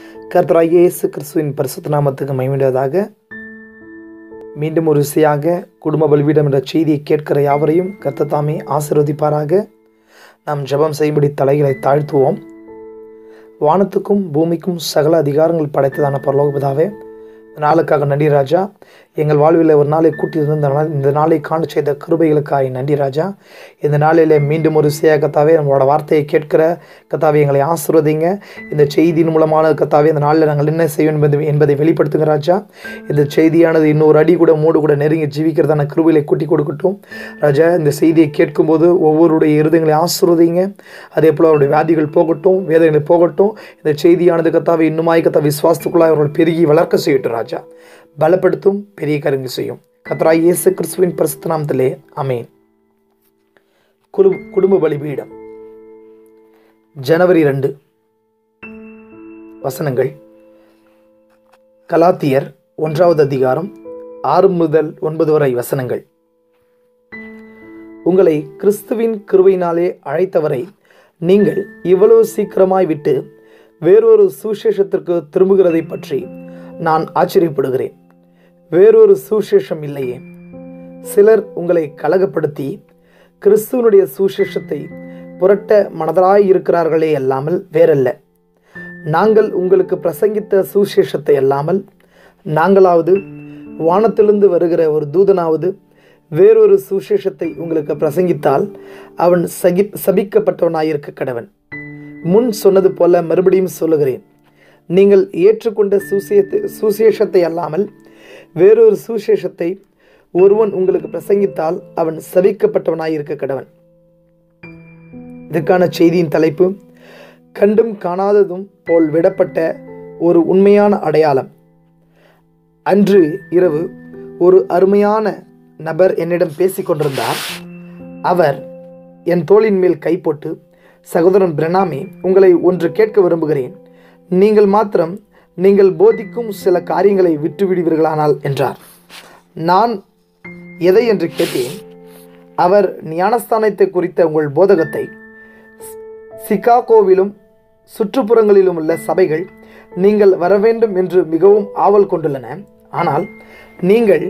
கர்த்தராகிய இயேசு கிறிஸ்துவின் பரிசுத்த நாமத்துக்கு மைமிடுவதாக மீண்டும் ஒரு இசையாக குடும்ப பலிபீடம் என்ற செய்தியை கேட்கிற யாவரையும் கர்த்தர் தாமே ஆசீர்வதிப்பாராக நாம் ஜெபம் செய்யும்படி தலைகளை தாழ்த்துவோம் வானத்துக்கும் பூமிக்கும் சகல அதிகாரங்கள் படைத்ததான பரலோகபிதாவே இந்த நாளுக்காக நன்றி ராஜா எங்கள் வாழ்வில் ஒரு நாளை கூட்டியிருந்து இந்த நாள் இந்த நாளை காண செய்த கிருபைகளுக்காய் நன்றி ராஜா இந்த நாளில் மீண்டும் ஒரு இசையாக கத்தாவே நம்மளோட வார்த்தையை கேட்கிற கத்தாவே எங்களை ஆசிர்வதிங்க இந்த செய்தியின் மூலமான கத்தாவே இந்த நாளில் நாங்கள் என்ன செய்வோம் என்பது என்பதை வெளிப்படுத்துங்க ராஜா இந்த செய்தியானது இன்னொரு அடி கூட மூடு கூட நெருங்கி ஜீவிக்கிறதான கிருபைகளை கூட்டி கொடுக்கட்டும் ராஜா இந்த செய்தியை கேட்கும்போது ஒவ்வொருடைய இருதயங்களை ஆசிர்வதிங்க அதே போல் அவருடைய வியாதிகள் போகட்டும் வேதனைகள் போகட்டும் இந்த செய்தியானது கத்தாவை இன்னுமாய் கத்தா விசுவாசத்துக்குள்ளாய் அவர்கள் பெருகி வளர்க்க செய்யட்டும் ராஜா பலப்படுத்தும் பெரிய கருங்கு செய்யும் கத்ராய் இயேசு கிறிஸ்துவின் பரிசுத்த நாமத்திலே அமேன் குடு குடும்ப பலிபீடம் ஜனவரி ரெண்டு வசனங்கள் கலாத்தியர் ஒன்றாவது அதிகாரம் ஆறு முதல் ஒன்பது வரை வசனங்கள் உங்களை கிறிஸ்துவின் கிருபையினாலே அழைத்தவரை நீங்கள் இவ்வளவு சீக்கிரமாய் விட்டு வேறொரு சுவிசேஷத்திற்கு திரும்புகிறதை பற்றி நான் ஆச்சரியப்படுகிறேன் வேறொரு சுவிசேஷம் இல்லையே சிலர் உங்களை கலகப்படுத்தி கிறிஸ்துவனுடைய சுவிசேஷத்தை புரட்ட மனதராய் இருக்கிறார்களே அல்லாமல் வேறல்ல நாங்கள் உங்களுக்கு பிரசங்கித்த சுவிசேஷத்தை அல்லாமல் நாங்களாவது வானத்திலிருந்து வருகிற ஒரு தூதனாவது வேறொரு சுவிசேஷத்தை உங்களுக்கு பிரசங்கித்தால் அவன் சகி சபிக்கப்பட்டவனாயிருக்க கடவன் முன் சொன்னது போல மறுபடியும் சொல்லுகிறேன் நீங்கள் ஏற்றுக்கொண்ட சுசேத்து சுசேஷத்தை அல்லாமல் வேறொரு சுசேஷத்தை ஒருவன் உங்களுக்கு பிரசங்கித்தால் அவன் சபிக்கப்பட்டவனாயிருக்க கடவன் இதுக்கான செய்தியின் தலைப்பு கண்டும் காணாததும் போல் விடப்பட்ட ஒரு உண்மையான அடையாளம் அன்று இரவு ஒரு அருமையான நபர் என்னிடம் பேசிக் கொண்டிருந்தார் அவர் என் தோளின் மேல் கை போட்டு சகோதரன் பிரணாமி உங்களை ஒன்று கேட்க விரும்புகிறேன் நீங்கள் மாத்திரம் நீங்கள் போதிக்கும் சில காரியங்களை விட்டு விடுவீர்களானால் என்றார் நான் எதை என்று கேட்டேன் அவர் ஞானஸ்தானத்தை குறித்த உங்கள் போதகத்தை சிகாகோவிலும் சுற்றுப்புறங்களிலும் உள்ள சபைகள் நீங்கள் வர வேண்டும் என்று மிகவும் ஆவல் கொண்டுள்ளன ஆனால் நீங்கள்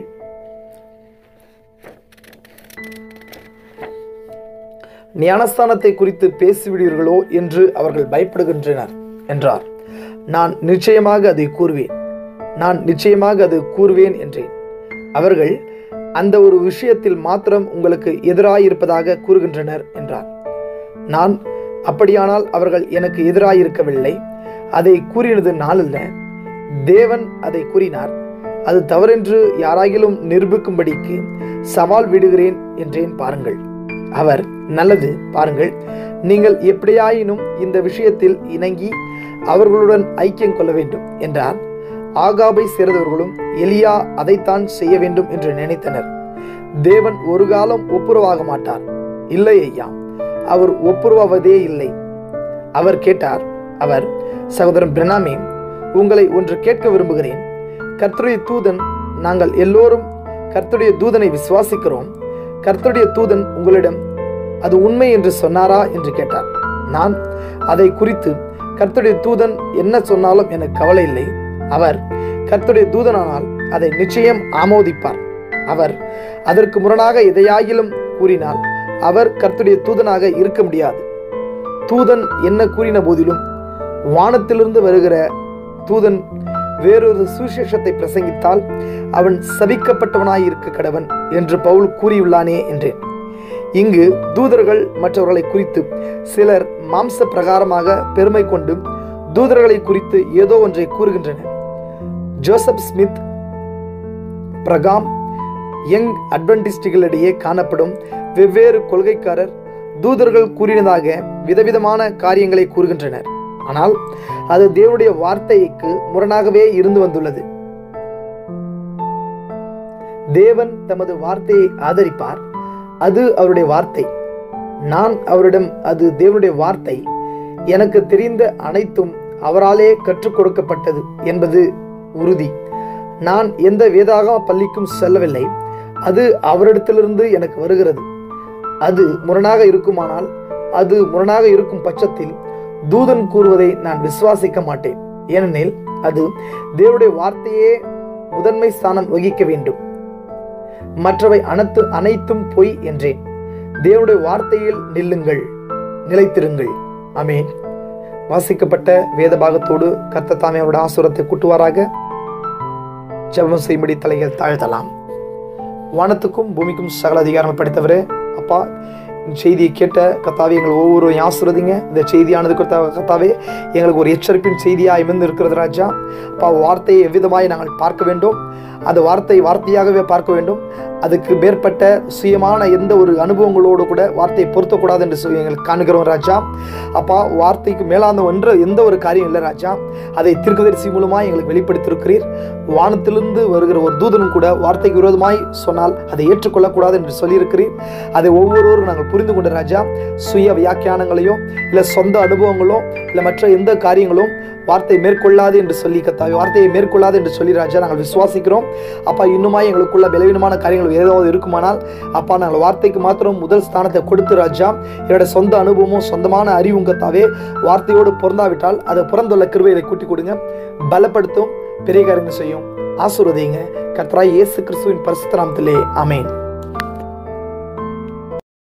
ஞானஸ்தானத்தை குறித்து பேசிவிடுவீர்களோ என்று அவர்கள் பயப்படுகின்றனர் என்றார் நான் நிச்சயமாக அதை கூறுவேன் நான் நிச்சயமாக அது கூறுவேன் என்றேன் அவர்கள் அந்த ஒரு விஷயத்தில் மாத்திரம் உங்களுக்கு எதிராயிருப்பதாக கூறுகின்றனர் என்றார் நான் அப்படியானால் அவர்கள் எனக்கு எதிராயிருக்கவில்லை அதை கூறினது நாளல்ல தேவன் அதை கூறினார் அது தவறென்று யாராகிலும் நிரூபிக்கும்படிக்கு சவால் விடுகிறேன் என்றேன் பாருங்கள் அவர் நல்லது பாருங்கள் நீங்கள் எப்படியாயினும் இந்த விஷயத்தில் இணங்கி அவர்களுடன் ஐக்கியம் கொள்ள வேண்டும் என்றார் ஆகாபை சேர்ந்தவர்களும் எலியா அதைத்தான் செய்ய வேண்டும் என்று நினைத்தனர் தேவன் ஒரு காலம் ஒப்புரவாக மாட்டார் இல்லை ஐயா அவர் ஒப்புரவாவதே இல்லை அவர் கேட்டார் அவர் சகோதரன் பிரணாமி உங்களை ஒன்று கேட்க விரும்புகிறேன் கர்த்தருடைய தூதன் நாங்கள் எல்லோரும் கர்த்தருடைய தூதனை விசுவாசிக்கிறோம் கர்த்தருடைய தூதன் உங்களிடம் அது உண்மை என்று சொன்னாரா என்று கேட்டார் நான் அதை குறித்து கர்த்தருடைய தூதன் என்ன சொன்னாலும் எனக்கு கவலை இல்லை அவர் கர்த்தருடைய தூதனானால் அதை நிச்சயம் ஆமோதிப்பார் அவர் அதற்கு முரணாக எதையாகிலும் கூறினால் அவர் கர்த்தருடைய தூதனாக இருக்க முடியாது தூதன் என்ன கூறின போதிலும் வானத்திலிருந்து வருகிற தூதன் வேறொரு சுவிசேஷத்தை பிரசங்கித்தால் அவன் சபிக்கப்பட்டவனாய் இருக்க கடவன் என்று பவுல் கூறியுள்ளானே என்றேன் இங்கு தூதர்கள் மற்றவர்களை குறித்து சிலர் மாம்ச பிரகாரமாக பெருமை கொண்டு தூதர்களை குறித்து ஏதோ ஒன்றை கூறுகின்றனர் ஜோசப் ஸ்மித் பிரகாம் யங் அட்வென்டிஸ்டுகளிடையே காணப்படும் வெவ்வேறு கொள்கைக்காரர் தூதர்கள் கூறினதாக விதவிதமான காரியங்களை கூறுகின்றனர் ஆனால் அது தேவனுடைய வார்த்தைக்கு முரணாகவே இருந்து வந்துள்ளது தேவன் தமது வார்த்தையை ஆதரிப்பார் அது அவருடைய வார்த்தை நான் அவரிடம் அது தேவனுடைய வார்த்தை எனக்கு தெரிந்த அனைத்தும் அவராலே கற்றுக் கொடுக்கப்பட்டது என்பது உறுதி நான் எந்த வேதாகம பள்ளிக்கும் செல்லவில்லை அது அவரிடத்திலிருந்து எனக்கு வருகிறது அது முரணாக இருக்குமானால் அது முரணாக இருக்கும் பட்சத்தில் தூதன் கூறுவதை நான் விசுவாசிக்க மாட்டேன் ஏனெனில் அது தேவனுடைய வார்த்தையே முதன்மை ஸ்தானம் வகிக்க வேண்டும் மற்றவை அனைத்து அனைத்தும் பொய் என்றேன் தேவனுடைய வார்த்தையில் நில்லுங்கள் நிலைத்திருங்கள் அமேன் வாசிக்கப்பட்ட வேத பாகத்தோடு கர்த்த தாமே அவருடைய ஆசுரத்தை கூட்டுவாராக ஜெபம் செய்யும்படி தலைகள் தாழ்த்தலாம் வானத்துக்கும் பூமிக்கும் சகல அதிகாரம் படைத்தவரே அப்பா இந்த செய்தியை கேட்ட கத்தாவே எங்கள் ஒவ்வொரு ஆசுரதிங்க இந்த செய்தியானது கத்தா கத்தாவே எங்களுக்கு ஒரு எச்சரிப்பின் செய்தியாக இருந்து இருக்கிறது ராஜா அப்பா வார்த்தையை எவ்விதமாய் நாங்கள் பார்க்க வேண்டும் அந்த வார்த்தை வார்த்தையாகவே பார்க்க வேண்டும் அதுக்கு மேற்பட்ட சுயமான எந்த ஒரு அனுபவங்களோடு கூட வார்த்தையை பொருத்தக்கூடாது என்று சொல்லி எங்களுக்கு காணுகிறோம் ராஜா அப்பா வார்த்தைக்கு மேலாந்த ஒன்று எந்த ஒரு காரியம் இல்லை ராஜா அதை திருக்கதரிசி மூலமாக எங்களுக்கு வெளிப்படுத்தியிருக்கிறீர் வானத்திலிருந்து வருகிற ஒரு தூதனும் கூட வார்த்தைக்கு விரோதமாய் சொன்னால் அதை ஏற்றுக்கொள்ளக்கூடாது என்று சொல்லியிருக்கிறீர் அதை ஒவ்வொருவரும் நாங்கள் புரிந்து கொண்ட ராஜா சுய வியாக்கியானங்களையோ இல்லை சொந்த அனுபவங்களோ இல்லை மற்ற எந்த காரியங்களும் வார்த்தை மேற்கொள்ளாது என்று சொல்லி கத்தாவி வார்த்தையை மேற்கொள்ளாது என்று சொல்லி ராஜா நாங்கள் விசுவாசிக்கிறோம் அப்பா இன்னுமாய் எங்களுக்குள்ள பலவீனமான காரியங்கள் ஏதாவது இருக்குமானால் அப்பா நாங்கள் வார்த்தைக்கு மாத்திரம் முதல் ஸ்தானத்தை கொடுத்து ராஜா என்னோட சொந்த அனுபவமும் சொந்தமான அறிவும் கத்தாவே வார்த்தையோடு பொருந்தாவிட்டால் அதை பிறந்துள்ள கிருவைகளை கூட்டி கொடுங்க பலப்படுத்தும் பெரிய காரியங்கள் செய்யும் ஆசுரதிங்க கத்ரா இயேசு கிறிஸ்துவின் பரிசுத்தராமத்திலே அமேன்